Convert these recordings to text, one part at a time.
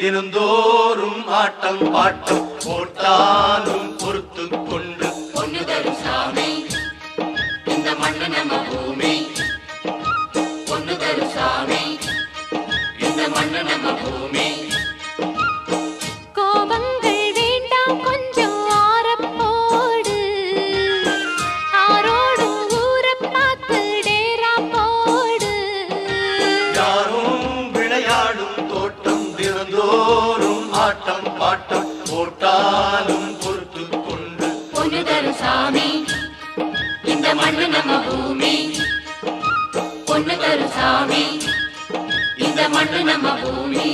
தினந்தோறும் ஆட்டம் பாட்டம் போட்டாலும் பொறுத்து கொண்டு பொண்ணு தரும் சாமி இந்த மண்ணு நம்ம பூமி பொண்ணு தரும் சாமி இந்த மண்ணு நம்ம பூமி கோபங்கள் வேண்டாம் கொஞ்சம் ஆரப்போடு ஆரோடு ஊரை பார்த்து டேரா போடு யாரும் விளையாடும் தோட்டம் தினந்தோறும் ஆட்டம் பாட்டம் போட்டாலும் பொறுத்து கொண்டு பொண்ணு தரும் சாமி இந்த மண்ணு நம்ம பூமி பொண்ணு தரும் சாமி இந்த மண்ணு நம்ம பூமி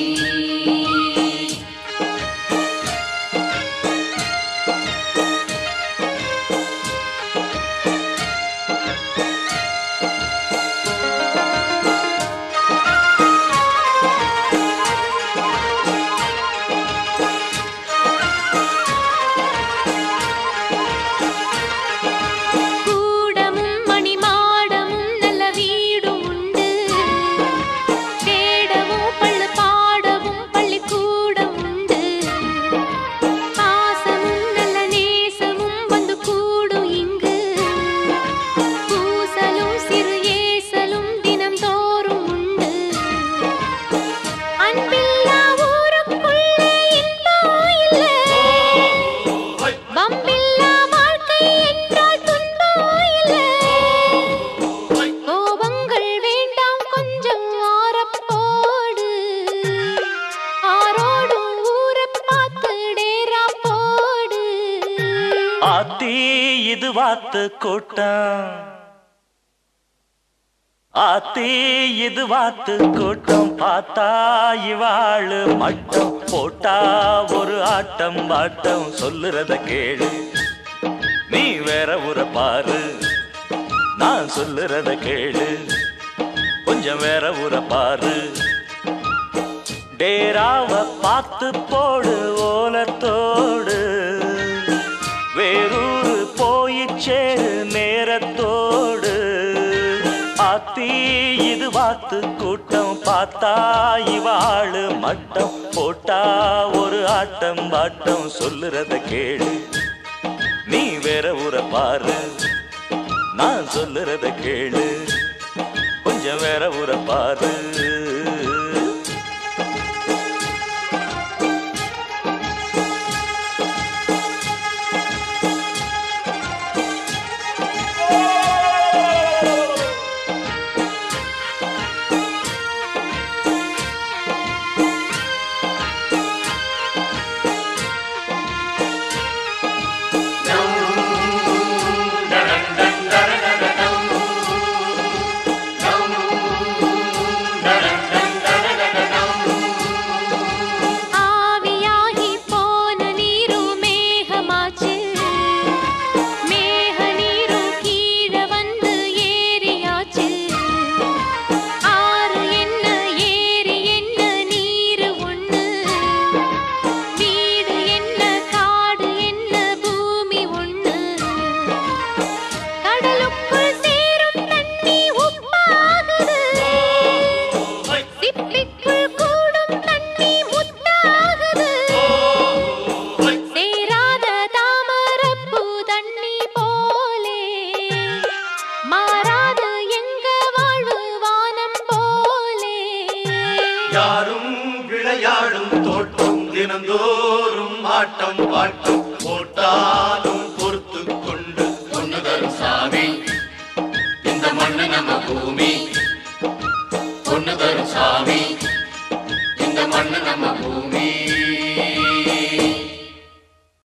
கூடமும் மணிமாடமும் நல்ல வீடும் உண்டு தேடவும் பள்ளு பாடவும் பள்ளிக்கூடம் உண்டு பாசமும் நல்ல நேசமும் வந்து கூடும் இங்கு பூசலும் சிறு ஏசலும் தினம் தோறும் உண்டு அன்பில்லா ஊருக்குள்ளே இன்பம் இல்லை வம்பில்லா வாழ்க்கை என்றால் துன்பம் இல்லை கோபங்கள் வேண்டாம் கொஞ்சம் ஆரப்போடு ஆரோடு ஊரை பார்த்து டேரா போடு ஆத்தி இது வாத்து கூட்டம் ஆத்தி இது வாத்து கூட்டம் பார்த்தா இவாளு மட்டம் போட்டா ஒரு ஆட்டம் பாட்டம் சொல்லுறத கேளு நீ வேற ஊர பாரு நான் சொல்லுறத கேளு கொஞ்சம் வேற ஊர பாரு டேராவ பார்த்து போடு ஓலத்தோடு வேறூரு போய் சேரு நேரத்தோடு ஆத்தி இது வாத்து கூட்டம் பார்த்தா இவாளு மட்டம் போட்டா ஒரு ஆட்டம் பாட்டம் சொல்லுறத கேளு நீ வேற ஊர பாரு நான் சொல்லுறத கேளு கொஞ்சம் வேற ஊர பாரு ஆவியாகி போன நீரும் மேகமாச்சு மேக நீரும் கீழே வந்து ஏரியாச்சு ஆறு என்ன ஏரி என்ன நீரு ஒண்ணு வீடு என்ன காடு என்ன பூமி ஒண்ணு கடலுக்குள் சேரும் தண்ணி உப்பாகுது சிப்பிக்குள் கூடும் தண்ணி முத்தாகுது சேராத தாமரப்பூ தண்ணி போலே மாறாது எங்க வாழ்வு வானம் போலே யாரும் விளையாடும் தோட்டம் தினந்தோறும் ஆட்டம் பாட்டம்